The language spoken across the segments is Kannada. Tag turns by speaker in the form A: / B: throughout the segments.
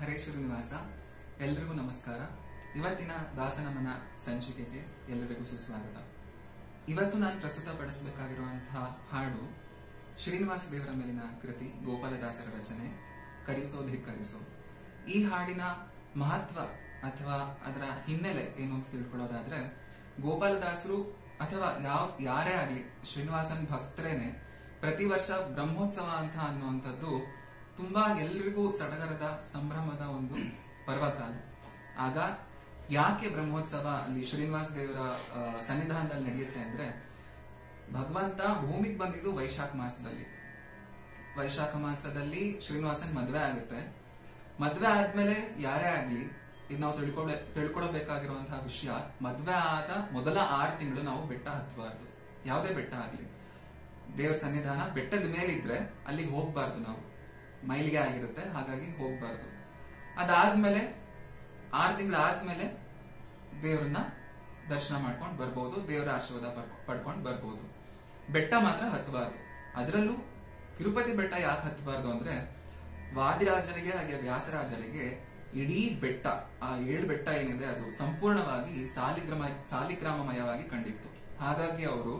A: ಹರೇ ಶ್ರೀನಿವಾಸ ಎಲ್ರಿಗೂ ನಮಸ್ಕಾರ ಇವತ್ತಿನ ದಾಸನಮನ ಸಂಚಿಕೆಗೆ ಎಲ್ಲರಿಗೂ ಸುಸ್ವಾಗತ ಇವತ್ತು ನಾನು ಪ್ರಸ್ತುತಪಡಿಸಬೇಕಾಗಿರುವಂತಹ ಹಾಡು ಶ್ರೀನಿವಾಸ ದೇವರ ಮೇಲಿನ ಕೃತಿ ಗೋಪಾಲದಾಸರ ರಚನೆ ಕರಿಸೋ ಧಿಕ್ಕರಿಸೋ ಈ ಹಾಡಿನ ಮಹತ್ವ ಅಥವಾ ಅದರ ಹಿನ್ನೆಲೆ ಏನು ಅಂತ ತಿಳ್ಕೊಳ್ಳೋದಾದ್ರೆ ಗೋಪಾಲದಾಸರು ಅಥವಾ ಯಾವ ಯಾರೇ ಆಗ್ಲಿ ಶ್ರೀನಿವಾಸನ್ ಭಕ್ತರೇನೆ ಪ್ರತಿ ವರ್ಷ ಬ್ರಹ್ಮೋತ್ಸವ ಅಂತ ಅನ್ನುವಂಥದ್ದು ತುಂಬಾ ಎಲ್ರಿಗೂ ಸಡಗರದ ಸಂಭ್ರಮದ ಒಂದು ಪರ್ವಕಾಲ ಆಗ ಯಾಕೆ ಬ್ರಹ್ಮೋತ್ಸವ ಅಲ್ಲಿ ಶ್ರೀನಿವಾಸ ದೇವರ ಆ, ಸನ್ನಿಧಾನದಲ್ಲಿ ನಡೆಯುತ್ತೆ ಅಂದ್ರೆ ಭಗವಂತ ಭೂಮಿಗೆ ಬಂದಿದ್ದು ವೈಶಾಖ ಮಾಸದಲ್ಲಿ ವೈಶಾಖ ಮಾಸದಲ್ಲಿ ಶ್ರೀನಿವಾಸನ್ ಮದ್ವೆ ಆಗುತ್ತೆ ಮದ್ವೆ ಆದ್ಮೇಲೆ ಯಾರೇ ಆಗ್ಲಿ ಇದು ನಾವು ತಿಳ್ಕೊಳೆ ತಿಳ್ಕೊಳ್ಬೇಕಾಗಿರುವಂತಹ ವಿಷಯ ಮದ್ವೆ ಆದ ಮೊದಲ ಆರು ತಿಂಗಳು ನಾವು ಬೆಟ್ಟ ಹತ್ತಬಾರ್ದು ಯಾವುದೇ ಬೆಟ್ಟ ಆಗ್ಲಿ ದೇವ್ರ ಸನ್ನಿಧಾನ ಬೆಟ್ಟದ ಮೇಲಿದ್ರೆ ಅಲ್ಲಿಗೆ ಹೋಗ್ಬಾರ್ದು ನಾವು ಮೈಲಿಗೆ ಆಗಿರುತ್ತೆ ಹಾಗಾಗಿ ಹೋಗ್ಬಾರ್ದು ಅದಾದ್ಮೇಲೆ ಆರು ತಿಂಗಳು ಆದ್ಮೇಲೆ ದೇವ್ರನ್ನ ದರ್ಶನ ಮಾಡ್ಕೊಂಡು ಬರ್ಬೋದು ದೇವರ ಆಶೀರ್ವಾದ ಪಡ್ಕೊಂಡು ಬರ್ಬೋದು ಬೆಟ್ಟ ಮಾತ್ರ ಹತ್ತಬಾರ್ದು ಅದರಲ್ಲೂ ತಿರುಪತಿ ಬೆಟ್ಟ ಯಾಕೆ ಹತ್ತಬಾರ್ದು ಅಂದ್ರೆ ವಾದಿರಾಜರಿಗೆ ಹಾಗೆ ವ್ಯಾಸರಾಜರಿಗೆ ಇಡೀ ಬೆಟ್ಟ ಆ ಏಳು ಬೆಟ್ಟ ಏನಿದೆ ಅದು ಸಂಪೂರ್ಣವಾಗಿ ಸಾಲಿಗ್ರಾಮ ಸಾಲಿಗ್ರಾಮಮಯವಾಗಿ ಕಂಡಿತ್ತು ಹಾಗಾಗಿ ಅವರು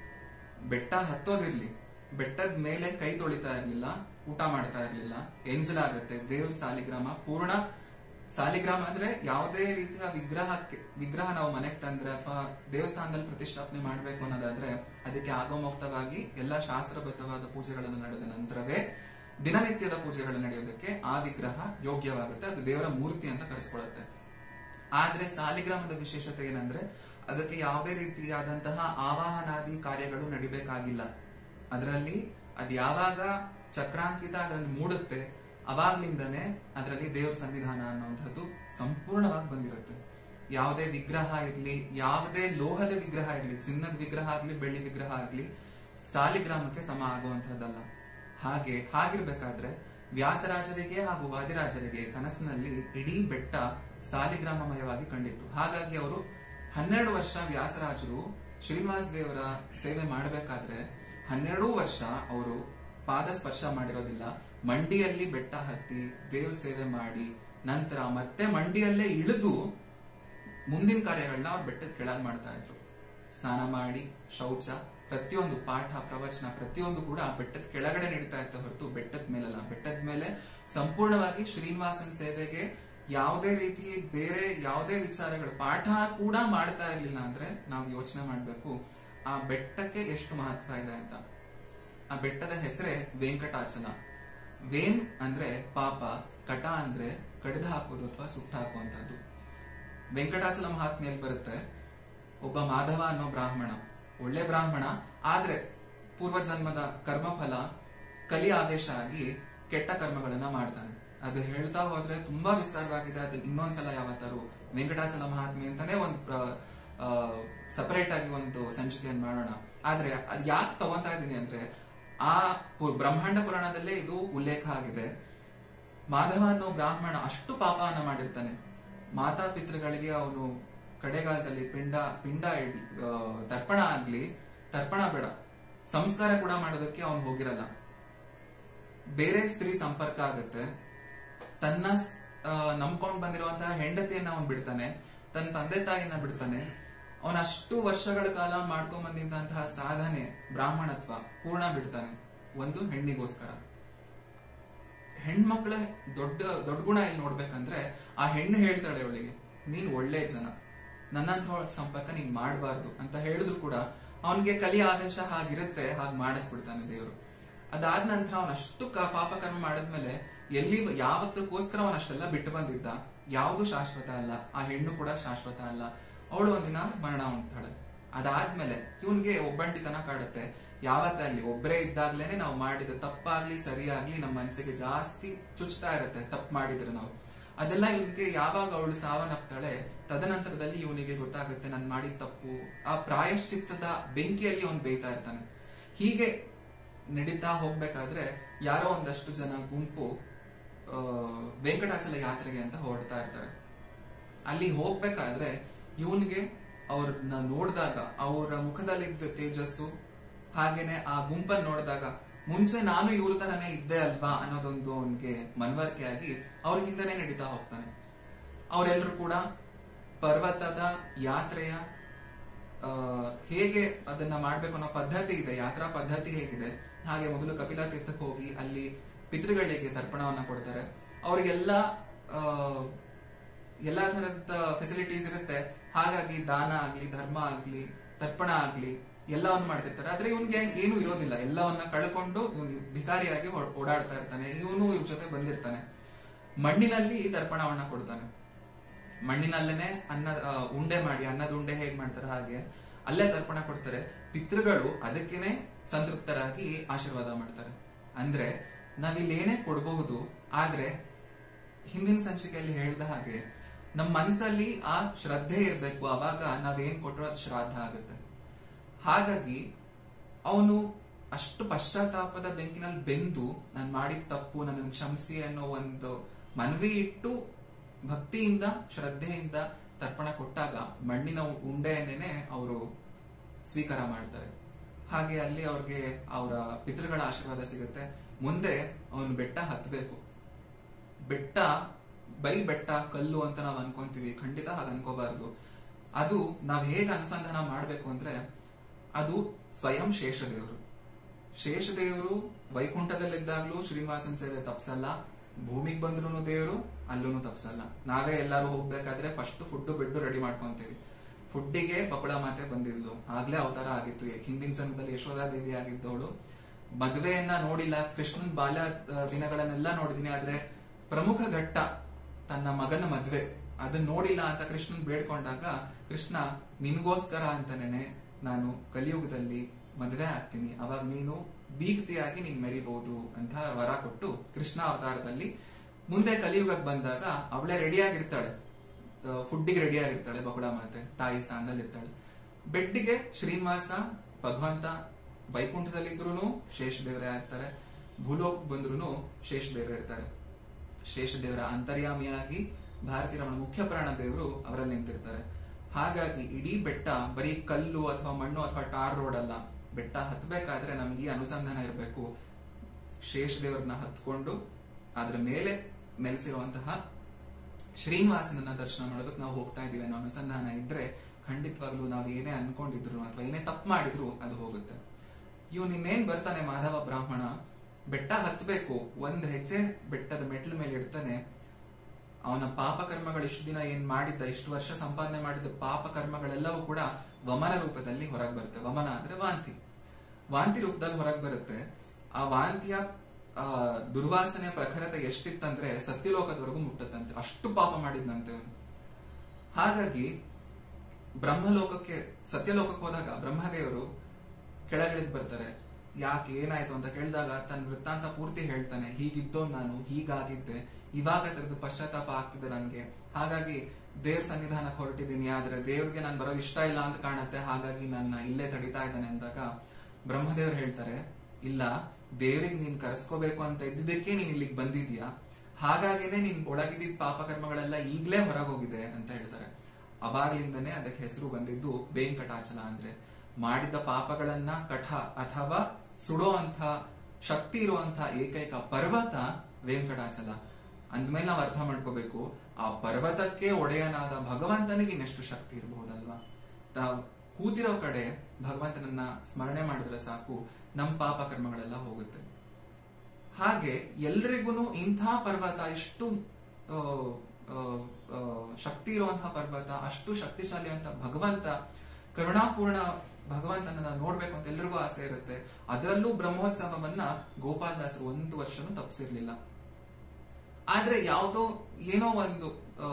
A: ಬೆಟ್ಟ ಹತ್ತೋದಿರ್ಲಿ ಬೆಟ್ಟದ ಮೇಲೆ ಕೈ ತೊಳಿತಾ ಇರ್ಲಿಲ್ಲ ಊಟ ಮಾಡ್ತಾ ಇರ್ಲಿಲ್ಲ ಎಂಜಲಾಗತ್ತೆ ದೇವ್ರ ಸಾಲಿಗ್ರಾಮ ಪೂರ್ಣ ಸಾಲಿಗ್ರಾಮ ಅಂದ್ರೆ ಯಾವುದೇ ರೀತಿಯ ವಿಗ್ರಹಕ್ಕೆ ವಿಗ್ರಹ ನಾವು ಮನೆಗೆ ತಂದ್ರೆ ಅಥವಾ ದೇವಸ್ಥಾನದಲ್ಲಿ ಪ್ರತಿಷ್ಠಾಪನೆ ಮಾಡ್ಬೇಕು ಅನ್ನೋದಾದ್ರೆ ಅದಕ್ಕೆ ಆಗೋಮುಕ್ತವಾಗಿ ಎಲ್ಲಾ ಶಾಸ್ತ್ರಬದ್ಧವಾದ ಪೂಜೆಗಳನ್ನು ನಡೆದ ನಂತರವೇ ದಿನನಿತ್ಯದ ಪೂಜೆಗಳು ನಡೆಯೋದಕ್ಕೆ ಆ ವಿಗ್ರಹ ಯೋಗ್ಯವಾಗುತ್ತೆ ಅದು ದೇವರ ಮೂರ್ತಿ ಅಂತ ಕರೆಸ್ಕೊಳ್ಳುತ್ತೆ ಆದ್ರೆ ಸಾಲಿಗ್ರಾಮದ ವಿಶೇಷತೆ ಏನಂದ್ರೆ ಅದಕ್ಕೆ ಯಾವುದೇ ರೀತಿಯಾದಂತಹ ಆವಾಹನಾದಿ ಕಾರ್ಯಗಳು ನಡಿಬೇಕಾಗಿಲ್ಲ ಅದರಲ್ಲಿ ಅದು ಯಾವಾಗ ಚಕ್ರಾಂಕಿತ ಅದರಲ್ಲಿ ಮೂಡುತ್ತೆ ಅವಾಗ್ಲಿಂದನೇ ಅದರಲ್ಲಿ ದೇವ್ರ ಸನ್ನಿಧಾನ ಅನ್ನುವಂಥದ್ದು ಸಂಪೂರ್ಣವಾಗಿ ಬಂದಿರುತ್ತೆ ಯಾವುದೇ ವಿಗ್ರಹ ಇರ್ಲಿ ಯಾವುದೇ ಲೋಹದ ವಿಗ್ರಹ ಇರ್ಲಿ ಚಿನ್ನದ ವಿಗ್ರಹ ಆಗ್ಲಿ ಬೆಳ್ಳಿ ವಿಗ್ರಹ ಆಗ್ಲಿ ಸಾಲಿಗ್ರಾಮಕ್ಕೆ ಸಮ ಆಗುವಂತಹದ್ದಲ್ಲ ಹಾಗೆ ಹಾಗಿರ್ಬೇಕಾದ್ರೆ ವ್ಯಾಸರಾಜರಿಗೆ ಹಾಗೂ ವಾದಿರಾಜರಿಗೆ ಕನಸಿನಲ್ಲಿ ಇಡೀ ಬೆಟ್ಟ ಸಾಲಿಗ್ರಾಮಮಯವಾಗಿ ಕಂಡಿತ್ತು ಹಾಗಾಗಿ ಅವರು ಹನ್ನೆರಡು ವರ್ಷ ವ್ಯಾಸರಾಜರು ಶ್ರೀನಿವಾಸ ದೇವರ ಸೇವೆ ಮಾಡಬೇಕಾದ್ರೆ ಹನ್ನೆರಡು ವರ್ಷ ಅವರು ಪಾದ ಸ್ಪರ್ಶ ಮಾಡಿರೋದಿಲ್ಲ ಮಂಡಿಯಲ್ಲಿ ಬೆಟ್ಟ ಹತ್ತಿ ದೇವ್ರ ಸೇವೆ ಮಾಡಿ ನಂತರ ಮತ್ತೆ ಮಂಡಿಯಲ್ಲೇ ಇಳಿದು ಮುಂದಿನ ಕಾರ್ಯಗಳನ್ನ ಅವ್ರು ಬೆಟ್ಟದ ಕೆಳಗ್ ಮಾಡ್ತಾ ಇದ್ರು ಸ್ನಾನ ಮಾಡಿ ಶೌಚ ಪ್ರತಿಯೊಂದು ಪಾಠ ಪ್ರವಚನ ಪ್ರತಿಯೊಂದು ಕೂಡ ಬೆಟ್ಟದ ಕೆಳಗಡೆ ನಡೀತಾ ಇತ್ತು ಹೊರತು ಬೆಟ್ಟದ ಮೇಲಲ್ಲ ಬೆಟ್ಟದ ಮೇಲೆ ಸಂಪೂರ್ಣವಾಗಿ ಶ್ರೀನಿವಾಸನ್ ಸೇವೆಗೆ ಯಾವುದೇ ರೀತಿ ಬೇರೆ ಯಾವುದೇ ವಿಚಾರಗಳು ಪಾಠ ಕೂಡ ಮಾಡ್ತಾ ಇರ್ಲಿಲ್ಲ ಅಂದ್ರೆ ನಾವು ಯೋಚನೆ ಮಾಡ್ಬೇಕು ಆ ಬೆಟ್ಟಕ್ಕೆ ಎಷ್ಟು ಮಹತ್ವ ಇದೆ ಅಂತ ಆ ಬೆಟ್ಟದ ಹೆಸರೇ ವೆಂಕಟಾಚಲ ವೇನ್ ಅಂದ್ರೆ ಪಾಪ ಕಟ ಅಂದ್ರೆ ಕಡಿದು ಹಾಕೋದು ಅಥವಾ ಸುಟ್ಟು ಹಾಕುವಂತದ್ದು ವೆಂಕಟಾಚಲ ಮಹಾತ್ಮೆಯಲ್ಲಿ ಬರುತ್ತೆ ಒಬ್ಬ ಮಾಧವ ಅನ್ನೋ ಬ್ರಾಹ್ಮಣ ಒಳ್ಳೆ ಬ್ರಾಹ್ಮಣ ಆದ್ರೆ ಪೂರ್ವ ಜನ್ಮದ ಕರ್ಮಫಲ ಕಲಿ ಆದೇಶ ಆಗಿ ಕೆಟ್ಟ ಕರ್ಮಗಳನ್ನ ಮಾಡ್ತಾನೆ ಅದು ಹೇಳ್ತಾ ಹೋದ್ರೆ ತುಂಬಾ ವಿಸ್ತಾರವಾಗಿದೆ ಅದು ಇನ್ನೊಂದ್ಸಲ ಯಾವತ್ತಾರು ವೆಂಕಟಾಚಲ ಮಹಾತ್ಮೆ ಅಂತಾನೆ ಒಂದು ಸಪರೇಟ್ ಆಗಿ ಒಂದು ಸಂಚಿಕೆಯನ್ನು ಮಾಡೋಣ ಆದ್ರೆ ಅದ್ ಯಾಕೆ ತಗೊಂತಾ ಇದ್ದೀನಿ ಅಂದ್ರೆ ಆ ಪು- ಬ್ರಹ್ಮಾಂಡ ಪುರಾಣದಲ್ಲೇ ಇದು ಉಲ್ಲೇಖ ಆಗಿದೆ ಮಾಧವ ಅನ್ನೋ ಬ್ರಾಹ್ಮಣ ಅಷ್ಟು ಪಾಪವನ್ನ ಮಾಡಿರ್ತಾನೆ ಮಾತಾ ಪಿತೃಗಳಿಗೆ ಅವನು ಕಡೆಗಾಲದಲ್ಲಿ ಪಿಂಡ ಪಿಂಡ ಇಡ್ಲಿ ಆ, ತರ್ಪಣ ಆಗ್ಲಿ ತರ್ಪಣ ಬೇಡ ಸಂಸ್ಕಾರ ಕೂಡ ಮಾಡೋದಕ್ಕೆ ಅವನು ಹೋಗಿರಲ್ಲ ಬೇರೆ ಸ್ತ್ರೀ ಸಂಪರ್ಕ ಆಗುತ್ತೆ ತನ್ನ ಆ, ನಂಬ್ಕೊಂಡ್ ಬಂದಿರುವಂತಹ ಹೆಂಡತಿಯನ್ನ ಅವನ್ ಬಿಡ್ತಾನೆ ತನ್ನ ತಂದೆ ತಾಯಿಯನ್ನ ಬಿಡ್ತಾನೆ ಅವನ ಅಷ್ಟು ವರ್ಷಗಳ ಕಾಲ ಮಾಡ್ಕೊಂಡ್ ಬಂದಿದ್ದಂತಹ ಸಾಧನೆ ಬ್ರಾಹ್ಮಣತ್ವ ಪೂರ್ಣ ಬಿಡ್ತಾನೆ ಒಂದು ಹೆಣ್ಣಿಗೋಸ್ಕರ ಹೆಣ್ಮಕ್ಳ ದೊಡ್ಡ ದೊಡ್ಡ ಗುಣ ಇಲ್ಲಿ ನೋಡ್ಬೇಕಂದ್ರೆ ಆ ಹೆಣ್ಣು ಹೇಳ್ತಾಳೆ ಅವಳಿಗೆ ನೀನ್ ಒಳ್ಳೆ ಜನ ನನ್ನಂತ ಸಂಪರ್ಕ ನೀನ್ ಮಾಡಬಾರ್ದು ಅಂತ ಹೇಳಿದ್ರು ಕೂಡ ಅವನಿಗೆ ಕಲಿ ಆದೇಶ ಹಾಗಿರುತ್ತೆ ಹಾಗೆ ಮಾಡಿಸ್ಬಿಡ್ತಾನೆ ದೇವರು ಅದಾದ ನಂತರ ಅವನ ಅಷ್ಟು ಕ- ಪಾಪಕರ್ಮ ಮಾಡಿದ್ಮೇಲೆ ಎಲ್ಲಿ ಯಾವತ್ತಕ್ಕೋಸ್ಕರ ಅವನ ಅಷ್ಟೆಲ್ಲ ಬಿಟ್ಟು ಬಂದಿದ್ದ ಯಾವುದು ಶಾಶ್ವತ ಅಲ್ಲ ಆ ಹೆಣ್ಣು ಕೂಡ ಶಾಶ್ವತ ಅಲ್ಲ ಅವಳು ಒಂದಿನ ಮರಣ ಹೊಂದ್ತಾಳೆ ಅದಾದ್ಮೇಲೆ ಇವನ್ಗೆ ಒಬ್ಬಂಟಿತನ ಕಾಡುತ್ತೆ ಯಾವತ್ತಾಗ್ಲಿ ಒಬ್ಬರೇ ಇದ್ದಾಗ್ಲೇನೆ ನಾವು ಮಾಡಿದ ತಪ್ಪಾಗ್ಲಿ ಸರಿಯಾಗ್ಲಿ ನಮ್ಮ ಮನಸ್ಸಿಗೆ ಜಾಸ್ತಿ ಚುಚ್ತಾ ಇರುತ್ತೆ ತಪ್ಪು ಮಾಡಿದ್ರೆ ನಾವು ಅದೆಲ್ಲ ಇವನಿಗೆ ಯಾವಾಗ ಅವಳು ಸಾವನ್ನಪ್ತಾಳೆ ತದನಂತರದಲ್ಲಿ ಇವನಿಗೆ ಗೊತ್ತಾಗುತ್ತೆ ನಾನು ಮಾಡಿದ ತಪ್ಪು ಆ ಪ್ರಾಯಶ್ಚಿತ್ತದ ಬೆಂಕಿಯಲ್ಲಿ ಅವನು ಬೇಯ್ತಾ ಇರ್ತಾನೆ ಹೀಗೆ ನಡೀತಾ ಹೋಗ್ಬೇಕಾದ್ರೆ ಯಾರೋ ಒಂದಷ್ಟು ಜನ ಗುಂಪು ಆ, ವೆಂಕಟಾಚಲ ಯಾತ್ರೆಗೆ ಅಂತ ಹೊರಡ್ತಾ ಇರ್ತಾರೆ ಅಲ್ಲಿ ಹೋಗ್ಬೇಕಾದ್ರೆ ಇವನ್ಗೆ ಅವ್ರನ್ನ ನೋಡಿದಾಗ ಅವರ ಮುಖದಲ್ಲಿದ್ದ ತೇಜಸ್ಸು ಹಾಗೇನೆ ಆ ಗುಂಪನ್ನು ನೋಡಿದಾಗ ಮುಂಚೆ ನಾನು ಇವ್ರ ತರನೇ ಇದ್ದೆ ಅಲ್ವಾ ಅನ್ನೋದೊಂದು ಅವನಿಗೆ ಮನವರಿಕೆ ಆಗಿ ಅವ್ರ ಹಿಂದೆನೆ ನಡೀತಾ ಹೋಗ್ತಾನೆ ಅವರೆಲ್ಲರೂ ಕೂಡ ಪರ್ವತದ ಯಾತ್ರೆಯ ಆ, ಹೇಗೆ ಅದನ್ನ ಮಾಡ್ಬೇಕು ಅನ್ನೋ ಪದ್ಧತಿ ಇದೆ ಯಾತ್ರಾ ಪದ್ಧತಿ ಹೇಗಿದೆ ಹಾಗೆ ಮೊದಲು ಕಪಿಲಾ ತೀರ್ಥಕ್ಕೆ ಹೋಗಿ ಅಲ್ಲಿ ಪಿತೃಗಳಿಗೆ ತರ್ಪಣವನ್ನ ಕೊಡ್ತಾರೆ ಅವರಿಗೆಲ್ಲ ಎಲ್ಲಾ ತರದ ಫೆಸಿಲಿಟೀಸ್ ಇರುತ್ತೆ ಹಾಗಾಗಿ ದಾನ ಆಗ್ಲಿ ಧರ್ಮ ಆಗ್ಲಿ ತರ್ಪಣ ಆಗ್ಲಿ ಎಲ್ಲವನ್ನು ಮಾಡ್ತಿರ್ತಾರೆ ಆದ್ರೆ ಇವನ್ಗೆ ಏನು ಇರೋದಿಲ್ಲ ಎಲ್ಲವನ್ನ ಕಳ್ಕೊಂಡು ಇವನು ಭಿಕಾರಿಯಾಗಿ ಓ- ಓಡಾಡ್ತಾ ಇರ್ತಾನೆ ಇವನು ಇವ್ರ ಜೊತೆ ಬಂದಿರ್ತಾನೆ ಮಣ್ಣಿನಲ್ಲಿ ತರ್ಪಣವನ್ನ ಕೊಡ್ತಾನೆ ಮಣ್ಣಿನಲ್ಲೇನೆ ಅನ್ನ ಆ, ಉಂಡೆ ಮಾಡಿ ಅನ್ನದ ಉಂಡೆ ಹೇಗ್ ಮಾಡ್ತಾರೆ ಹಾಗೆ ಅಲ್ಲೇ ತರ್ಪಣ ಕೊಡ್ತಾರೆ ಪಿತೃಗಳು ಅದಕ್ಕೇನೆ ಸಂತೃಪ್ತರಾಗಿ ಆಶೀರ್ವಾದ ಮಾಡ್ತಾರೆ ಅಂದ್ರೆ ನಾವಿಲ್ಲಿ ಏನೇ ಕೊಡಬಹುದು ಆದ್ರೆ ಹಿಂದಿನ ಸಂಚಿಕೆಯಲ್ಲಿ ಹೇಳಿದ ಹಾಗೆ ನಮ್ಮ ಮನಸ್ಸಲ್ಲಿ ಆ ಶ್ರದ್ಧೆ ಇರಬೇಕು ಅವಾಗ ನಾವೇನ್ ಕೊಟ್ಟರು ಅದು ಶ್ರಾದ್ದ ಆಗುತ್ತೆ ಹಾಗಾಗಿ ಅವನು ಅಷ್ಟು ಪಶ್ಚಾತ್ತಾಪದ ಬೆಂಕಿನಲ್ಲಿ ಬೆಂದು ನಾನು ಮಾಡಿದ ತಪ್ಪು ನನ್ನನ್ನು ಕ್ಷಮಿಸಿ ಅನ್ನೋ ಒಂದು ಮನವಿ ಇಟ್ಟು ಭಕ್ತಿಯಿಂದ ಶ್ರದ್ಧೆಯಿಂದ ತರ್ಪಣ ಕೊಟ್ಟಾಗ ಮಣ್ಣಿನ ಉಂಡೆಯನ್ನೇನೆ ಅವರು ಸ್ವೀಕಾರ ಮಾಡ್ತಾರೆ ಹಾಗೆ ಅಲ್ಲಿ ಅವ್ರಿಗೆ ಅವರ ಪಿತೃಗಳ ಆಶೀರ್ವಾದ ಸಿಗುತ್ತೆ ಮುಂದೆ ಅವನು ಬೆಟ್ಟ ಹತ್ತಬೇಕು ಬೆಟ್ಟ ಬರೀ ಬೆಟ್ಟ ಕಲ್ಲು ಅಂತ ನಾವು ಅನ್ಕೊಂತೀವಿ ಖಂಡಿತ ಹಾಗೆ ಅನ್ಕೋಬಾರ್ದು ಅದು ನಾವ್ ಹೇಗೆ ಅನುಸಂಧಾನ ಮಾಡ್ಬೇಕು ಅಂದ್ರೆ ಅದು ಸ್ವಯಂ ಶೇಷದೇವರು ಶೇಷದೇವರು ವೈಕುಂಠದಲ್ಲಿದ್ದಾಗ್ಲೂ ಶ್ರೀನಿವಾಸನ್ ಸೇವೆ ತಪ್ಸಲ್ಲ ಭೂಮಿಗೆ ಬಂದ್ರು ದೇವರು ಅಲ್ಲೂ ತಪ್ಸಲ್ಲ ನಾವೇ ಎಲ್ಲಾರು ಹೋಗ್ಬೇಕಾದ್ರೆ ಫಸ್ಟ್ ಫುಡ್ ಬೆಡ್ ರೆಡಿ ಮಾಡ್ಕೊಂತೀವಿ ಫುಡ್ಡಿಗೆ ಬಕುಳ ಮಾತೆ ಬಂದಿದ್ಲು ಆಗ್ಲೇ ಅವತಾರ ಆಗಿತ್ತು ಹಿಂದಿನ ಜನ್ಮದಲ್ಲಿ ಯಶೋಧಾ ದೇವಿ ಆಗಿದ್ದವಳು ಮದುವೆಯನ್ನ ನೋಡಿಲ್ಲ ಕೃಷ್ಣನ್ ಬಾಲ್ಯ ಆ, ದಿನಗಳನ್ನೆಲ್ಲ ನೋಡಿದೀನಿ ಆದ್ರೆ ಪ್ರಮುಖ ಘಟ್ಟ ತನ್ನ ಮಗನ ಮದ್ವೆ ಅದನ್ನ ನೋಡಿಲ್ಲ ಅಂತ ಕೃಷ್ಣನ್ ಬೇಡ್ಕೊಂಡಾಗ ಕೃಷ್ಣ ನಿನ್ಗೋಸ್ಕರ ಅಂತಾನೆ ನಾನು ಕಲಿಯುಗದಲ್ಲಿ ಮದ್ವೆ ಆಗ್ತೀನಿ ಅವಾಗ ನೀನು ಬೀಗ್ತಿಯಾಗಿ ನೀನ್ ಮೆರಿಬಹುದು ಅಂತ ವರ ಕೊಟ್ಟು ಕೃಷ್ಣ ಅವತಾರದಲ್ಲಿ ಮುಂದೆ ಕಲಿಯುಗಕ್ಕೆ ಬಂದಾಗ ಅವಳೇ ರೆಡಿ ಆಗಿರ್ತಾಳೆ ಫುಡ್ಡಿಗೆ ರೆಡಿ ಆಗಿರ್ತಾಳೆ ಬಕುಳ ಮಾತೆ ತಾಯಿ ಸ್ಥಾನದಲ್ಲಿ ಇರ್ತಾಳೆ ಬೆಡ್ಡಿಗೆ ಶ್ರೀನಿವಾಸ ಭಗವಂತ ವೈಕುಂಠದಲ್ಲಿದ್ರು ಶೇಷದೇವರೇ ಆಗ್ತಾರೆ ಭೂಲೋಕಕ್ಕೆ ಬಂದ್ರು ಶೇಷದೇವರೇ ಇರ್ತಾರೆ ಶೇಷದೇವರ ಅಂತರ್ಯಾಮಿಯಾಗಿ ಭಾರತೀಯ ರಮಣ ಮುಖ್ಯ ಪ್ರಾಣ ದೇವರು ಅವರಲ್ಲಿ ನಿಂತಿರ್ತಾರೆ ಹಾಗಾಗಿ ಇಡೀ ಬೆಟ್ಟ ಬರೀ ಕಲ್ಲು ಅಥವಾ ಮಣ್ಣು ಅಥವಾ ಟಾರ್ ರೋಡ್ ಅಲ್ಲ ಬೆಟ್ಟ ಹತ್ಬೇಕಾದ್ರೆ ನಮ್ಗೆ ಈ ಅನುಸಂಧಾನ ಇರಬೇಕು ಶೇಷದೇವರನ್ನ ಹತ್ಕೊಂಡು ಅದ್ರ ಮೇಲೆ ನೆಲೆಸಿರುವಂತಹ ಶ್ರೀನಿವಾಸನನ್ನ ದರ್ಶನ ಮಾಡೋದಕ್ಕೆ ನಾವು ಹೋಗ್ತಾ ಇದೀವಿ ಅನ್ನೋ ಅನುಸಂಧಾನ ಇದ್ರೆ ಖಂಡಿತವಾಗ್ಲೂ ನಾವು ಏನೇ ಅನ್ಕೊಂಡಿದ್ರು ಅಥವಾ ಏನೇ ತಪ್ಪು ಮಾಡಿದ್ರು ಅದು ಹೋಗುತ್ತೆ ಇವನ್ ಇನ್ನೇನ್ ಬರ್ತಾನೆ ಮಾಧವ ಬ್ರಾಹ್ಮಣ ಬೆಟ್ಟ ಹತ್ಬೇಕು ಒಂದ್ ಹೆಜ್ಜೆ ಬೆಟ್ಟದ ಮೆಟ್ಲ ಮೇಲೆ ಇಡ್ತಾನೆ ಅವನ ಪಾಪ ಕರ್ಮಗಳು ಇಷ್ಟು ದಿನ ಏನ್ ಮಾಡಿದ್ದ ಇಷ್ಟು ವರ್ಷ ಸಂಪಾದನೆ ಮಾಡಿದ ಪಾಪ ಕರ್ಮಗಳೆಲ್ಲವೂ ಕೂಡ ವಮನ ರೂಪದಲ್ಲಿ ಹೊರಗೆ ಬರುತ್ತೆ ವಮನ ಅಂದ್ರೆ ವಾಂತಿ ವಾಂತಿ ರೂಪದಲ್ಲಿ ಹೊರಗೆ ಬರುತ್ತೆ ಆ ವಾಂತಿಯ ಆ, ದುರ್ವಾಸನೆ ಪ್ರಖರತೆ ಎಷ್ಟಿತ್ತಂದ್ರೆ ಸತ್ಯಲೋಕದವರೆಗೂ ಮುಟ್ಟತ್ತಂತೆ ಅಷ್ಟು ಪಾಪ ಮಾಡಿದ್ನಂತೆ ಅವನು ಹಾಗಾಗಿ ಬ್ರಹ್ಮಲೋಕಕ್ಕೆ ಸತ್ಯಲೋಕಕ್ಕೆ ಹೋದಾಗ ಬ್ರಹ್ಮದೇವರು ಕೆಳಗಿಳಿದ್ ಬರ್ತಾರೆ ಯಾಕೆ ಏನಾಯ್ತು ಅಂತ ಕೇಳಿದಾಗ ತನ್ನ ವೃತ್ತಾಂತ ಪೂರ್ತಿ ಹೇಳ್ತಾನೆ ಹೀಗಿದ್ದೋ ನಾನು ಹೀಗಾಗಿದ್ದೆ ಇವಾಗ ತೆಗೆದು ಪಶ್ಚಾತ್ತಾಪ ಆಗ್ತಿದೆ ನನ್ಗೆ ಹಾಗಾಗಿ ದೇವ್ರ ಸನ್ನಿಧಾನಕ್ಕೆ ಹೊರಟಿದ್ದೀನಿ ಆದ್ರೆ ದೇವ್ರಿಗೆ ನಾನು ಬರೋದು ಇಷ್ಟ ಇಲ್ಲ ಅಂತ ಕಾಣುತ್ತೆ ಹಾಗಾಗಿ ನನ್ನ ಇಲ್ಲೇ ತಡಿತಾ ಇದ್ದಾನೆ ಅಂದಾಗ ಬ್ರಹ್ಮದೇವ್ರು ಹೇಳ್ತಾರೆ ಇಲ್ಲ ದೇವ್ರಿಗೆ ನೀನ್ ಕರೆಸ್ಕೋಬೇಕು ಅಂತ ಇದ್ದಿದ್ದಕ್ಕೆ ನೀನ್ ಇಲ್ಲಿಗೆ ಬಂದಿದ್ಯಾ ಹಾಗಾಗೇನೆ ನೀನ್ ಒಳಗಿದ್ದ ಪಾಪ ಕರ್ಮಗಳೆಲ್ಲ ಈಗ್ಲೇ ಹೊರಗೋಗಿದೆ ಅಂತ ಹೇಳ್ತಾರೆ ಅವಾಗ್ಲಿಂದನೇ ಅದಕ್ಕೆ ಹೆಸರು ಬಂದಿದ್ದು ವೆಂಕಟಾಚಲ ಅಂದ್ರೆ ಮಾಡಿದ ಪಾಪಗಳನ್ನ ಕಠ ಅಥವಾ ಸುಡೋ ಅಂತ ಶಕ್ತಿ ಇರುವಂತ ಏಕೈಕ ಪರ್ವತ ವೆಂಕಟಾಚಲ ಅಂದ್ಮೇಲೆ ನಾವು ಅರ್ಥ ಮಾಡ್ಕೋಬೇಕು ಆ ಪರ್ವತಕ್ಕೆ ಒಡೆಯನಾದ ಭಗವಂತನಿಗೆ ಇನ್ನೆಷ್ಟು ಶಕ್ತಿ ಇರಬಹುದಲ್ವಾ ತಾವು ಕೂತಿರೋ ಕಡೆ ಭಗವಂತನನ್ನ ಸ್ಮರಣೆ ಮಾಡಿದ್ರೆ ಸಾಕು ನಮ್ಮ ಪಾಪ ಕರ್ಮಗಳೆಲ್ಲ ಹೋಗುತ್ತೆ ಹಾಗೆ ಎಲ್ರಿಗೂ ಇಂಥ ಪರ್ವತ ಇಷ್ಟು ಆ, ಆ, ಆ, ಶಕ್ತಿ ಇರುವಂತಹ ಪರ್ವತ ಅಷ್ಟು ಶಕ್ತಿಶಾಲಿ ಅಂತ ಭಗವಂತ ಕರುಣಾಪೂರ್ಣ ಭಗವಂತನನ್ನ ನೋಡ್ಬೇಕು ಅಂತ ಎಲ್ರಿಗೂ ಆಸೆ ಇರುತ್ತೆ ಅದರಲ್ಲೂ ಬ್ರಹ್ಮೋತ್ಸವವನ್ನ ಗೋಪಾಲದಾಸರು ಒಂದು ವರ್ಷನೂ ತಪ್ಪಿಸಿರ್ಲಿಲ್ಲ ಆದ್ರೆ ಯಾವುದೋ ಏನೋ ಒಂದು ಆ,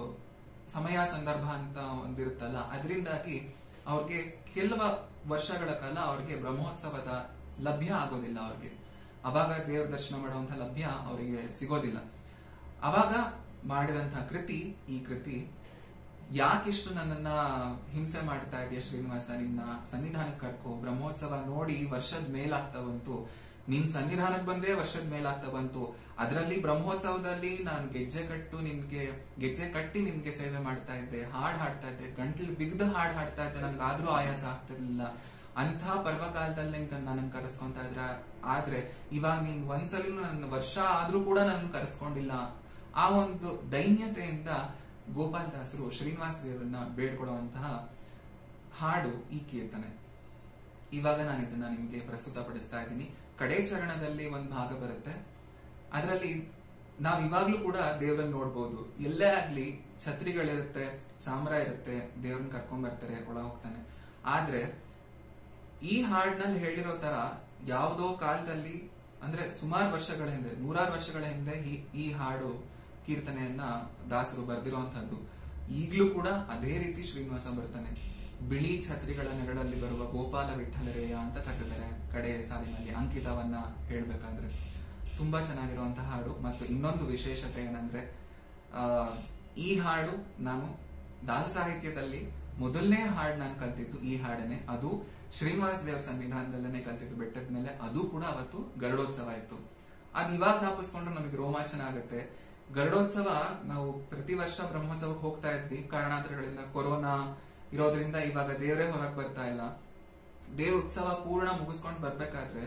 A: ಸಮಯ ಸಂದರ್ಭ ಅಂತ ಒಂದಿರುತ್ತಲ್ಲ ಅದರಿಂದಾಗಿ ಅವ್ರಿಗೆ ಕೆಲವ ವರ್ಷಗಳ ಕಾಲ ಅವ್ರಿಗೆ ಬ್ರಹ್ಮೋತ್ಸವದ ಲಭ್ಯ ಆಗೋದಿಲ್ಲ ಅವ್ರಿಗೆ ಅವಾಗ ದೇವ್ರ ದರ್ಶನ ಮಾಡುವಂತ ಲಭ್ಯ ಅವರಿಗೆ ಸಿಗೋದಿಲ್ಲ ಅವಾಗ ಮಾಡಿದಂತಹ ಕೃತಿ ಈ ಕೃತಿ ಯಾಕಿಷ್ಟು ನನ್ನನ್ನ ಹಿಂಸೆ ಮಾಡ್ತಾ ಇದೆಯಾ ಶ್ರೀನಿವಾಸ ನಿನ್ನ ಸನ್ನಿಧಾನಕ್ಕೆ ಕರ್ಕೋ ಬ್ರಹ್ಮೋತ್ಸವ ನೋಡಿ ವರ್ಷದ ಮೇಲಾಗ್ತಾ ಬಂತು ನಿನ್ ಸನ್ನಿಧಾನಕ್ಕೆ ಬಂದೇ ವರ್ಷದ ಮೇಲಾಗ್ತಾ ಬಂತು ಅದರಲ್ಲಿ ಬ್ರಹ್ಮೋತ್ಸವದಲ್ಲಿ ನಾನು ಗೆಜ್ಜೆ ಕಟ್ಟು ನಿನ್ಗೆ ಗೆಜ್ಜೆ ಕಟ್ಟಿ ನಿನ್ಗೆ ಸೇವೆ ಮಾಡ್ತಾ ಇದ್ದೆ ಹಾಡ್ ಹಾಡ್ತಾ ಇದ್ದೆ ಗಂಟ್ಲು ಬಿಗ್ದು ಹಾಡ್ ಹಾಡ್ತಾ ಇದ್ದೆ ನನ್ಗಾದ್ರೂ ಆಯಾಸ ಆಗ್ತಿರ್ಲಿಲ್ಲ ಅಂಥ ಪರ್ವಕಾಲದಲ್ಲಿ ನನ್ನ ಕರೆಸ್ಕೊಂತ ಇದ್ರ ಆದ್ರೆ ಇವಾಗ ನೀನ್ ಒಂದ್ಸಲಿ ನನ್ನ ವರ್ಷ ಆದ್ರೂ ಕೂಡ ನನ್ನ ಕರೆಸ್ಕೊಂಡಿಲ್ಲ ಆ ಒಂದು ದೈನ್ಯತೆಯಿಂದ ಗೋಪಾಲದಾಸರು ಶ್ರೀನಿವಾಸ ದೇವರನ್ನ ಬೇಡ್ಕೊಳ್ಳುವಂತಹ ಹಾಡು ಈ ಕೀರ್ತನೆ ಇವಾಗ ನಾನು ಇದನ್ನ ನಿಮ್ಗೆ ಪ್ರಸ್ತುತಪಡಿಸ್ತಾ ಇದ್ದೀನಿ ಕಡೆ ಚರಣದಲ್ಲಿ ಒಂದ್ ಭಾಗ ಬರುತ್ತೆ ಅದರಲ್ಲಿ ನಾವ್ ಇವಾಗ್ಲೂ ಕೂಡ ದೇವ್ರನ್ನ ನೋಡ್ಬೋದು ಎಲ್ಲೇ ಆಗ್ಲಿ ಛತ್ರಿಗಳಿರುತ್ತೆ ಚಾಮ್ರ ಇರುತ್ತೆ ದೇವ್ರನ್ನ ಕರ್ಕೊಂಡ್ ಬರ್ತಾರೆ ಒಳ ಹೋಗ್ತಾನೆ ಆದ್ರೆ ಈ ಹಾಡ್ನಲ್ಲಿ ಹೇಳಿರೋ ತರ ಯಾವುದೋ ಕಾಲದಲ್ಲಿ ಅಂದ್ರೆ ಸುಮಾರು ವರ್ಷಗಳ ಹಿಂದೆ ನೂರಾರು ವರ್ಷಗಳ ಹಿಂದೆ ಈ ಈ ಹಾಡು ಕೀರ್ತನೆಯನ್ನ ದಾಸರು ಬರ್ದಿರುವಂತಹದ್ದು ಈಗ್ಲೂ ಕೂಡ ಅದೇ ರೀತಿ ಶ್ರೀನಿವಾಸ ಬರ್ತಾನೆ ಬಿಳಿ ಛತ್ರಿಗಳ ನೆರಳಲ್ಲಿ ಬರುವ ಗೋಪಾಲ ವಿಠಲರೇಯ ಅಂತ ಕರೆದಿದ್ದಾರೆ ಕಡೆ ಸಾಲಿನಲ್ಲಿ ಅಂಕಿತವನ್ನ ಹೇಳ್ಬೇಕಾದ್ರೆ ತುಂಬಾ ಚೆನ್ನಾಗಿರುವಂತಹ ಹಾಡು ಮತ್ತು ಇನ್ನೊಂದು ವಿಶೇಷತೆ ಏನಂದ್ರೆ ಆ ಈ ಹಾಡು ನಾನು ದಾಸ ಸಾಹಿತ್ಯದಲ್ಲಿ ಮೊದಲನೇ ಹಾಡು ನಾನು ಕಲ್ತಿದ್ದು ಈ ಹಾಡನೆ ಅದು ಶ್ರೀನಿವಾಸ ದೇವ ಸಂವಿಧಾನದಲ್ಲೇ ಕಲ್ತಿದ್ದು ಬೆಟ್ಟದ ಮೇಲೆ ಅದು ಕೂಡ ಅವತ್ತು ಗರುಡೋತ್ಸವ ಇತ್ತು ಅದ್ ಇವಾಗ ಜ್ಞಾಪಿಸ್ಕೊಂಡ್ರೆ ನಮಗೆ ರೋಮಾಂಚನ ಆಗುತ್ತೆ ಗರುಡೋತ್ಸವ ನಾವು ಪ್ರತಿ ವರ್ಷ ಬ್ರಹ್ಮೋತ್ಸವಕ್ಕೆ ಹೋಗ್ತಾ ಇದ್ವಿ ಕಾರಣಾಂತರಗಳಿಂದ ಕೊರೋನಾ ಇರೋದ್ರಿಂದ ಇವಾಗ ದೇವರೇ ಹೊರಗೆ ಬರ್ತಾ ಇಲ್ಲ ದೇವ್ರ ಉತ್ಸವ ಪೂರ್ಣ ಮುಗಿಸ್ಕೊಂಡು ಬರ್ಬೇಕಾದ್ರೆ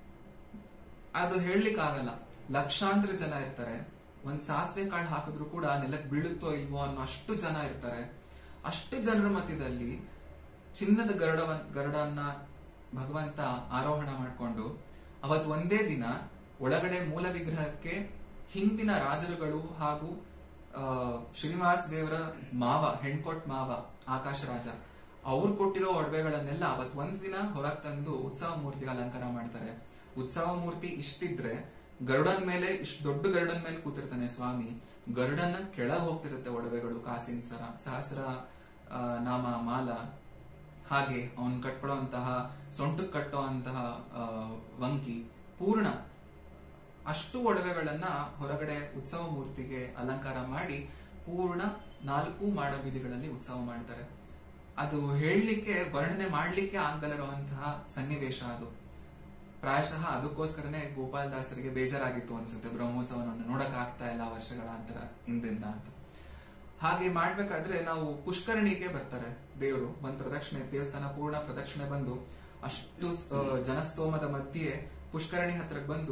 A: ಅದು ಹೇಳಲಿಕ್ಕೆ ಆಗಲ್ಲ ಲಕ್ಷಾಂತರ ಜನ ಇರ್ತಾರೆ ಒಂದ್ ಸಾಸಿವೆ ಕಾಳು ಹಾಕಿದ್ರು ಕೂಡ ನೆಲಕ್ಕೆ ಬೀಳುತ್ತೋ ಇಲ್ವೋ ಅನ್ನೋ ಅಷ್ಟು ಜನ ಇರ್ತಾರೆ ಅಷ್ಟು ಜನರ ಮಧ್ಯದಲ್ಲಿ ಚಿನ್ನದ ಗರುಡವ ಗರುಡನ್ನ ಭಗವಂತ ಆರೋಹಣ ಮಾಡಿಕೊಂಡು ಅವತ್ ಒಂದೇ ದಿನ ಒಳಗಡೆ ಮೂಲ ವಿಗ್ರಹಕ್ಕೆ ಹಿಂದಿನ ರಾಜರುಗಳು ಹಾಗೂ ಆ, ಶ್ರೀನಿವಾಸ ದೇವರ ಮಾವ ಹೆಣ್ಕೊಟ್ ಮಾವ ಆಕಾಶ ರಾಜ ಅವ್ರು ಕೊಟ್ಟಿರೋ ಒಡವೆಗಳನ್ನೆಲ್ಲ ಅವತ್ ಒಂದ್ ದಿನ ಹೊರಗ್ ತಂದು ಉತ್ಸವ ಮೂರ್ತಿಗೆ ಅಲಂಕಾರ ಮಾಡ್ತಾರೆ ಉತ್ಸವ ಮೂರ್ತಿ ಇಷ್ಟಿದ್ರೆ ಗರುಡನ್ ಮೇಲೆ ಇಷ್ಟು ದೊಡ್ಡ ಗರುಡನ್ ಮೇಲೆ ಕೂತಿರ್ತಾನೆ ಸ್ವಾಮಿ ಗರುಡನ ಕೆಳಗ್ ಹೋಗ್ತಿರುತ್ತೆ ಒಡವೆಗಳು ಕಾಸಿನ ಸರ ಸಹಸ್ರ ಆ, ನಾಮ ಮಾಲ ಹಾಗೆ ಅವನ್ ಕಟ್ಕೊಳ್ಳುವಂತಹ ಸೊಂಟಕ್ಕೆ ಕಟ್ಟುವಂತಹ ಆ, ವಂಕಿ ಪೂರ್ಣ ಅಷ್ಟು ಒಡವೆಗಳನ್ನ ಹೊರಗಡೆ ಉತ್ಸವ ಮೂರ್ತಿಗೆ ಅಲಂಕಾರ ಮಾಡಿ ಪೂರ್ಣ ನಾಲ್ಕು ಮಾಡ ಬೀದಿಗಳಲ್ಲಿ ಉತ್ಸವ ಮಾಡ್ತಾರೆ ಅದು ಹೇಳಲಿಕ್ಕೆ ವರ್ಣನೆ ಮಾಡ್ಲಿಕ್ಕೆ ಆಗದಲ್ಲಿರುವಂತಹ ಸನ್ನಿವೇಶ ಅದು ಪ್ರಾಯಶಃ ಅದಕ್ಕೋಸ್ಕರನೇ ಗೋಪಾಲದಾಸರಿಗೆ ಬೇಜಾರಾಗಿತ್ತು ಅನ್ಸುತ್ತೆ ಬ್ರಹ್ಮೋತ್ಸವವನ್ನು ನೋಡಕ್ ಆಗ್ತಾ ಇಲ್ಲ ವರ್ಷಗಳ ಅಂತರ ಹಿಂದಿಂದ ಅಂತ ಹಾಗೆ ಮಾಡ್ಬೇಕಾದ್ರೆ ನಾವು ಪುಷ್ಕರಣಿಗೆ ಬರ್ತಾರೆ ದೇವರು ಒಂದ್ ಪ್ರದಕ್ಷಿಣೆ ದೇವಸ್ಥಾನ ಪೂರ್ಣ ಪ್ರದಕ್ಷಿಣೆ ಬಂದು ಅಷ್ಟು ಸ್- ಆ, ಜನಸ್ತೋಮದ ಮಧ್ಯೆ ಪುಷ್ಕರಣಿ ಹತ್ರಕ್ಕೆ ಬಂದು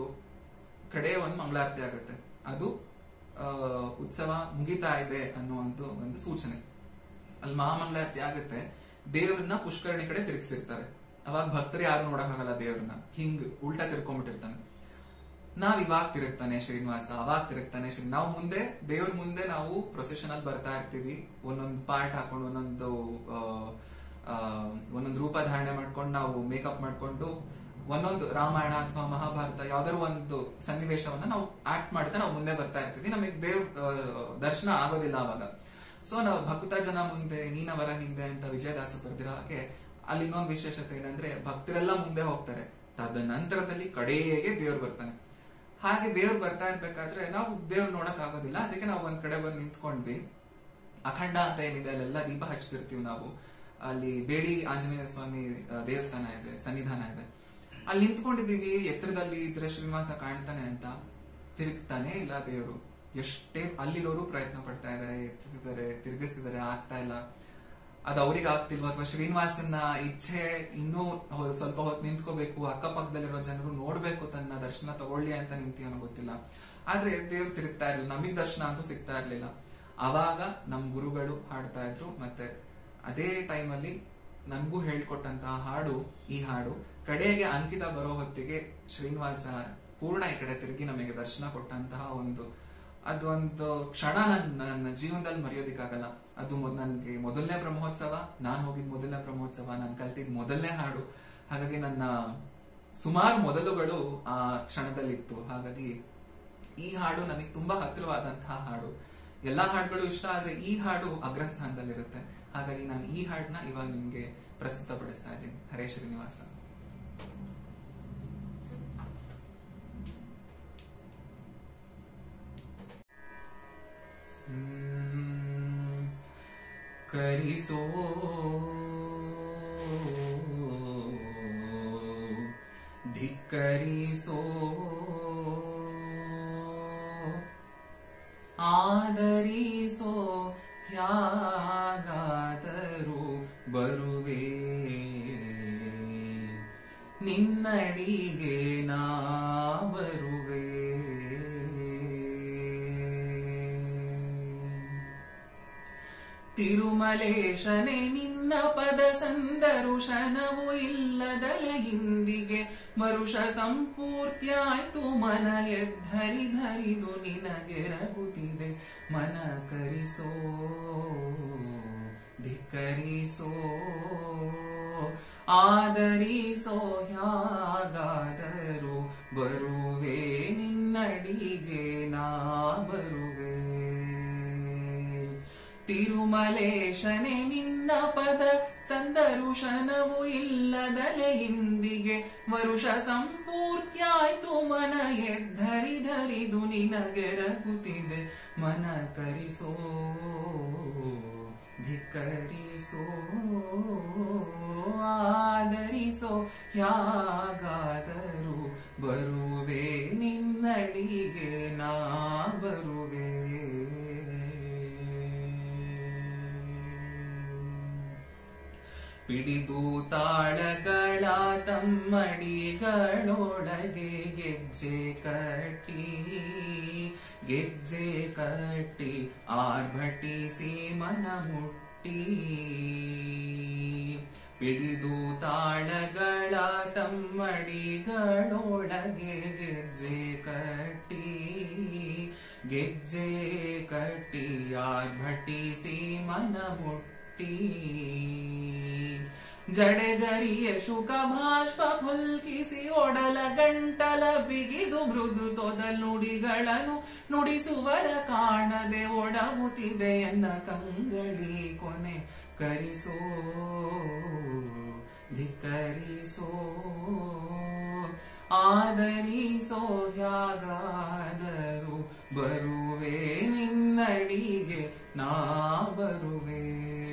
A: ಕಡೆ ಒಂದು ಮಂಗಳಾರತಿ ಆಗುತ್ತೆ ಅದು ಆ, ಉತ್ಸವ ಮುಗಿತಾ ಇದೆ ಅನ್ನುವಂತ ಒಂದು ಸೂಚನೆ ಅಲ್ಲಿ ಮಹಾಮಂಗಳಾರತಿ ಆಗುತ್ತೆ ದೇವ್ರನ್ನ ಪುಷ್ಕರಣಿ ಕಡೆ ತಿರುಗಿಸಿರ್ತಾರೆ ಅವಾಗ ಭಕ್ತರು ಯಾರು ನೋಡಕ್ಕಾಗಲ್ಲ ದೇವ್ರನ್ನ ಹಿಂಗ್ ಉಲ್ಟಾ ತಿರ್ಕೊಂಡ್ಬಿಟ್ಟಿರ್ತಾನೆ ನಾವ್ ಇವಾಗ ತಿರುಗ್ತಾನೆ ಶ್ರೀನಿವಾಸ ಅವಾಗ ತಿರುಗ್ತಾನೆ ಶ್ರೀ ನಾವು ಮುಂದೆ ದೇವ್ರ ಮುಂದೆ ನಾವು ಪ್ರೊಸೆಷನ್ ಅಲ್ಲಿ ಬರ್ತಾ ಇರ್ತೀವಿ ಒಂದೊಂದು ಪಾರ್ಟ್ ಹಾಕೊಂಡು ಒಂದೊಂದು ಆ, ಆ, ಒಂದೊಂದು ರೂಪ ಧಾರಣೆ ಮಾಡ್ಕೊಂಡು ನಾವು ಮೇಕಪ್ ಮಾಡ್ಕೊಂಡು ಒಂದೊಂದು ರಾಮಾಯಣ ಅಥವಾ ಮಹಾಭಾರತ ಯಾವ್ದಾದ್ರು ಒಂದು ಸನ್ನಿವೇಶವನ್ನ ನಾವು ಆಕ್ಟ್ ಮಾಡ್ತಾ ನಾವು ಮುಂದೆ ಬರ್ತಾ ಇರ್ತೀವಿ ನಮಗೆ ದೇವ್ ಆ, ದರ್ಶನ ಆಗೋದಿಲ್ಲ ಅವಾಗ ಸೊ ನಾವು ಭಕ್ತ ಜನ ಮುಂದೆ ನೀನವರ ಹಿಂದೆ ಅಂತ ವಿಜಯದಾಸ ಬರ್ದಿರೋ ಹಾಗೆ ಅಲ್ಲಿ ಇನ್ನೊಂದು ವಿಶೇಷತೆ ಏನಂದ್ರೆ ಭಕ್ತರೆಲ್ಲ ಮುಂದೆ ಹೋಗ್ತಾರೆ ತದನಂತರದಲ್ಲಿ ಕಡೆಗೆ ದೇವ್ರು ಬರ್ತಾನೆ ಹಾಗೆ ದೇವ್ರು ಬರ್ತಾ ಇರ್ಬೇಕಾದ್ರೆ ನಾವು ದೇವ್ರು ನೋಡಕ್ ಆಗೋದಿಲ್ಲ ಅದಕ್ಕೆ ನಾವು ಒಂದ್ ಕಡೆ ಬಂದು ನಿಂತ್ಕೊಂಡ್ವಿ ಅಖಂಡ ಅಂತ ಏನಿದೆ ಅಲ್ಲೆಲ್ಲ ದೀಪ ಹಚ್ತಿರ್ತೀವಿ ನಾವು ಅಲ್ಲಿ ಬೇಡಿ ಆಂಜನೇಯ ಸ್ವಾಮಿ ಆ, ದೇವಸ್ಥಾನ ಇದೆ ಸನ್ನಿಧಾನ ಇದೆ ಅಲ್ಲಿ ನಿಂತ್ಕೊಂಡಿದೀವಿ ಎತ್ತರದಲ್ಲಿ ಇದ್ರೆ ಶ್ರೀನಿವಾಸ ಕಾಣ್ತಾನೆ ಅಂತ ತಿರುಗ್ತಾನೆ ಇಲ್ಲ ದೇವರು ಎಷ್ಟೇ ಅಲ್ಲಿರೋರು ಪ್ರಯತ್ನ ಪಡ್ತಾ ಇದಾರೆ ಎತ್ತಿದ್ದಾರೆ ತಿರುಗಿಸ್ತಿದ್ದಾರೆ ಆಗ್ತಾ ಇಲ್ಲ ಅದು ಅವ್ರಿಗೆ ಆಗ್ತಿಲ್ವಾ ಅಥವಾ ಶ್ರೀನಿವಾಸನ ಇಚ್ಛೆ ಇನ್ನೂ ಹೊ- ಸ್ವಲ್ಪ ಹೊತ್ತು ನಿಂತ್ಕೋಬೇಕು ಅಕ್ಕಪಕ್ಕದಲ್ಲಿರೋ ಜನರು ನೋಡ್ಬೇಕು ತನ್ನ ದರ್ಶನ ತಗೊಳ್ಳಿ ಅಂತ ನಿಂತೀವನೋ ಗೊತ್ತಿಲ್ಲ ಆದ್ರೆ ದೇವ್ರು ತಿರುಗ್ತಾ ಇರ್ಲಿಲ್ಲ ನಮಗ್ ದರ್ಶನ ಅಂತೂ ಸಿಗ್ತಾ ಇರ್ಲಿಲ್ಲ ಅವಾಗ ನಮ್ ಗುರುಗಳು ಹಾಡ್ತಾ ಇದ್ರು ಮತ್ತೆ ಅದೇ ಟೈಮಲ್ಲಿ ನನ್ಗೂ ಹೇಳ್ಕೊಟ್ಟಂತಹ ಹಾಡು ಈ ಹಾಡು ಕಡೆಗೆ ಅಂಕಿತ ಬರೋ ಹೊತ್ತಿಗೆ ಶ್ರೀನಿವಾಸ ಪೂರ್ಣ ಈ ಕಡೆ ತಿರುಗಿ ನಮಗೆ ದರ್ಶನ ಕೊಟ್ಟಂತಹ ಒಂದು ಅದೊಂದು ಕ್ಷಣ ನನ್ನ ನನ್ನ ಜೀವನದಲ್ಲಿ ಮರೆಯೋದಿಕ್ಕಾಗಲ್ಲ ಅದು ಮೊದ್- ನನ್ಗೆ ಮೊದಲನೇ ಬ್ರಹ್ಮೋತ್ಸವ ನಾನು ಹೋಗಿದ್ ಮೊದಲನೇ ಬ್ರಹ್ಮೋತ್ಸವ ನಾನು ಕಲ್ತಿದ್ ಮೊದಲನೇ ಹಾಡು ಹಾಗಾಗಿ ನನ್ನ ಸುಮಾರು ಮೊದಲುಗಳು ಆ ಕ್ಷಣದಲ್ಲಿತ್ತು ಹಾಗಾಗಿ ಈ ಹಾಡು ನನಗೆ ತುಂಬಾ ಹತ್ತಿರವಾದಂತಹ ಹಾಡು ಎಲ್ಲಾ ಹಾಡುಗಳು ಇಷ್ಟ ಆದ್ರೆ ಈ ಹಾಡು ಅಗ್ರಸ್ಥಾನದಲ್ಲಿರುತ್ತೆ ಹಾಗಾಗಿ ನಾನು ಈ ಹಾಡನ್ನ ಇವಾಗ ನಿಮ್ಗೆ ಪ್ರಸ್ತುತಪಡಿಸ್ತಾ ಇದ್ದೀನಿ ಹರೇ ಶ್ರೀನಿವಾಸ ಹ್ಮ್. ಕರಿಸೋ ಧಿಕ್ಕರಿಸೋ ಆದರಿಸೋ ಹ್ಯಾಗಾದರೂ ಬರುವೆ ನಿನ್ನಡಿಗೆ ನಾ ಬರುವೆ ತಿರುಮಲೇಶನೆ ನಿನ್ನ ಪದ ಸಂದರುಶನವು ಇಲ್ಲದಲೆ ಹಿಂದಿಗೆ ವರುಷ ಸಂಪೂರ್ತಿಯಾಯ್ತು ಮನ ಎದ್ದರಿ ಧರಿದು ನಿನಗೆ ರಗುತ್ತಿದೆ ಮನ ಕರಿಸೋ ಧಿಕ್ಕರಿಸೋ ಆದರಿಸೋ ಹ್ಯಾಗಾದರೂ ಬರುವೆ ನಿನ್ನಡಿಗೆ ನಾ ಬರುವೆ ತಿರುಮಲೇಶನೆ ನಿನ್ನ ಪದ ಸಂದರುಶನವು ಇಲ್ಲದಲೆ ಇಂದಿಗೆ ವರುಷ ಸಂಪೂರ್ತಿಯಾಯ್ತು ಮನ ಎದ್ದರಿ ಧರಿದು ನಿನಗೆ ರಗುತ್ತಿದೆ ಮನ ಕರಿಸೋ ಧಿಕ್ಕರಿಸೋ ಆದರಿಸೋ ಯಾಗಾದರೂ ಬರುವೆ ನಿನ್ನಡಿಗೆ ನಾ ಬರುವೆ ಪಿಡಿದು ತಾಳಗಳ ತಮ್ಮಡಿಗಳೊಳಗೆ ಗೆಜ್ಜೆ ಕಟ್ಟಿ ಗೆಜ್ಜೆ ಕಟ್ಟಿ ಆರ್ಭಟಿಸಿ ಮನ ಮುಟ್ಟಿ ಪಿಡಿದು ತಾಳಗಳ ತಮ್ಮಡಿಗಳೊಳಗೆ ಗೆಜ್ಜೆ ಕಟ್ಟಿ ಗೆಜ್ಜೆ ಕಟ್ಟಿ ಆರ್ಭಟಿಸಿ ಮನ ಮುಟ್ಟಿ ಜಡೆಗರಿಯ ಶುಕ ಭಾಷ್ಪ ಫುಲ್ಕಿಸಿ ಒಡಲ ಗಂಟಲ ಬಿಗಿದು ಮೃದು ತೊದಲ್ ನುಡಿಗಳನ್ನು ನುಡಿಸುವರ ಕಾಣದೆ ಒಡಗುತ್ತಿದೆ ಎನ್ನ ಕಂಗಳಿ ಕೊನೆ ಕರಿಸೋ ಧಿಕ್ಕರಿಸೋ ಆದರಿಸೋ ಯಾಗಾದರೂ ಬರುವೆ ನಿನ್ನಡಿಗೆ ನಾ ಬರುವೆ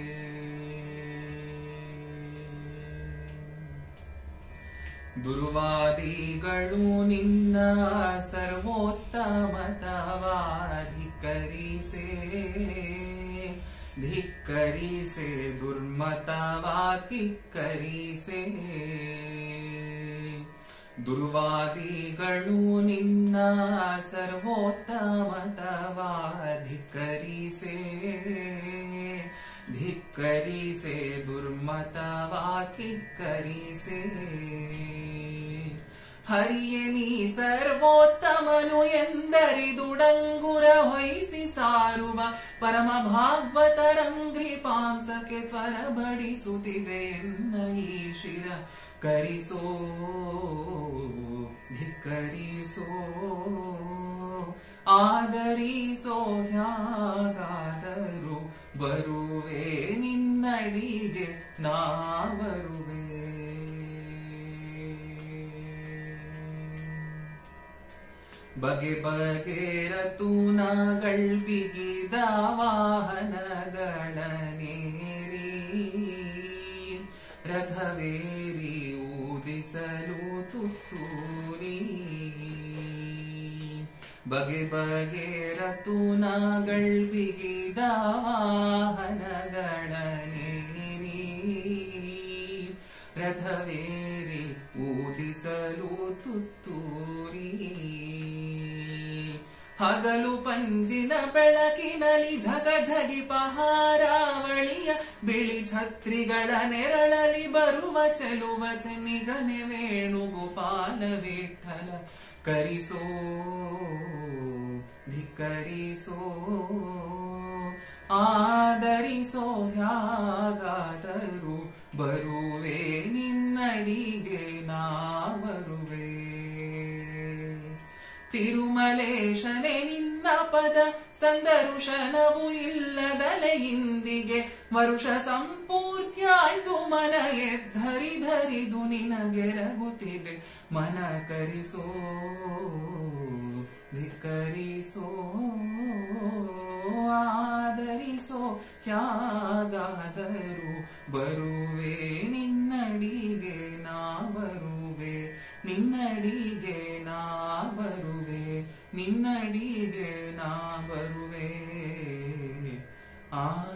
A: ದುರ್ವಾದಿಗಳು ನಿನ್ನ ಸರ್ವೋತ್ತಮತವಾಧಿಕರಿಸೆ ಧಿಕ್ಕರಿಸೆ ದುರ್ಮತವಾಕಿಕ್ಕರಿಸೆ ದುರ್ವಾದಿಗಳು ನಿನ್ನ ಸರ್ವೋತ್ತಮತವಾಧಿಕರಿಸೆ ಧಿಕ್ಕರಿಸೆ ದುರ್ಮತವಾಕಿಕ್ಕರಿಸೆ ಹರಿಯ ನೀ ಸರ್ವೋತ್ತಮನು ಎಂದರಿದುಡಂಗುರ ಹೊಯ್ಸಿ ಸಾರುವ ಪರಮ ಭಾಗವತರಂಗ್ರಿ ಪಾಂಸಕ್ಕೆ ತ್ವರ ಬಡಿಸುತ್ತಿದೆ ಎನ್ನ ಈ ಶಿರ ಕರಿಸೋ ಧಿಕ್ಕರಿಸೋ ಆದರಿಸೋ ಹ್ಯಾಗಾದರೂ ಬರುವೆ ನಿನ್ನಡಿಗೆ ನಾ ಬರುವೆ ಬಗೆ ಬಗೆ ರತುನಗಳ್ ಬಿಗಿದ ವಾಹನಗಳನೇರಿ ರಥವೇರಿ ಊದಿಸಲು ತುತ್ತೂರಿ ಬಗೆ ಬಗೆ ರತುನಗಳ್ ಬಿಗಿದ ವಾಹನಗಳನೇರಿ ರಥವೇರಿ ಊದಿಸಲು ತುತ್ತೂರಿ ಹಗಲು ಪಂಜಿನ ಬೆಳಕಿನಲ್ಲಿ ಝಗ ಝಗಿ ಪಹಾರಾವಳಿಯ ಬಿಳಿ ಛತ್ರಿಗಳ ನೆರಳಲಿ ಬರುವ ಚೆಲುವ ಚೆನ್ನಿಗನೆ ವೇಣುಗೋಪಾಲ ವಿಠಲ ಕರಿಸೋ ಧಿಕ್ಕರಿಸೋ ಆದರಿಸೋ ಹ್ಯಾಗಾದರೂ ಬರುವೆ ನಿನ್ನಡಿಗೆ ನಾ ಬರುವೆ ತಿರುಮಲೇಶನೆ ನಿನ್ನ ಪದ ಸಂದರುಶನವು ಇಲ್ಲದಲೆ ಇಂದಿಗೆ ವರುಷ ಸಂಪೂರ್ತಿಯಾಯ್ತು ಮನ ಎದ್ದರಿ ಧರಿದು ನಿನಗೆ ರಗುತ್ತಿದೆ ಮನ ಕರಿಸೋ ಧಿಕ್ಕರಿಸೋ ಆದರಿಸೋ ಯಾಗಾದರೂ ಬರುವೆ ನಿನ್ನಡಿಗೆ ನಾ ಬರುವೆ ನಿನ್ನಡಿಗೆ ನಾ ಬರುವೆ ನಿನ್ನಡಿಗೆ ನಾ ಬರುವೆ ಆ